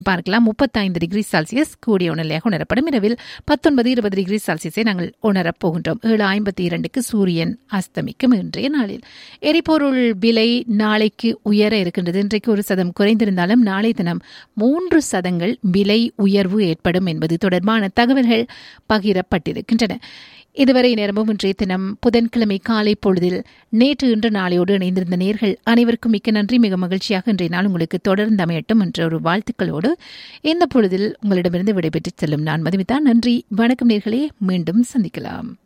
பார்க்கலாம் முப்பத்தைந்து degree Celsius கூடிய உணர்நிலையாக உணரப்படும் இரவில் பத்தொன்பது இருபது டிகிரி செல்சியஸை நாங்கள் உணரப் போகின்றோம் ஏழு ஐம்பத்தி இரண்டுக்கு சூரியன் அஸ்தமிக்கும் இன்றைய நாளில் எரிபொருள் விலை நாளைக்கு உயர இருக்கின்றது இன்றைக்கு ஒரு சதம் குறைந்திருந்தாலும் நாளை தினம் மூன்று சதங்கள் விலை உயர்வு ஏற்படும் என்பது தொடர்பான தகவல்கள் பகிரப்பட்டிருக்கின்றன இதுவரை நேரமும் இன்றைய தினம் புதன்கிழமை காலை பொழுதில் நேற்று இன்று நாளையோடு இணைந்திருந்த நேர்கள் அனைவருக்கும் மிக்க நன்றி மிக மகிழ்ச்சியாக இன்றைய நாள் உங்களுக்கு தொடர்ந்து அமையட்டும் என்ற ஒரு வாழ்த்துக்களோடு இந்த பொழுதில் உங்களிடமிருந்து விடைபெற்றுச் செல்லும் நான் மதுமிதா நன்றி வணக்கம் நேர்களே மீண்டும் சந்திக்கலாம்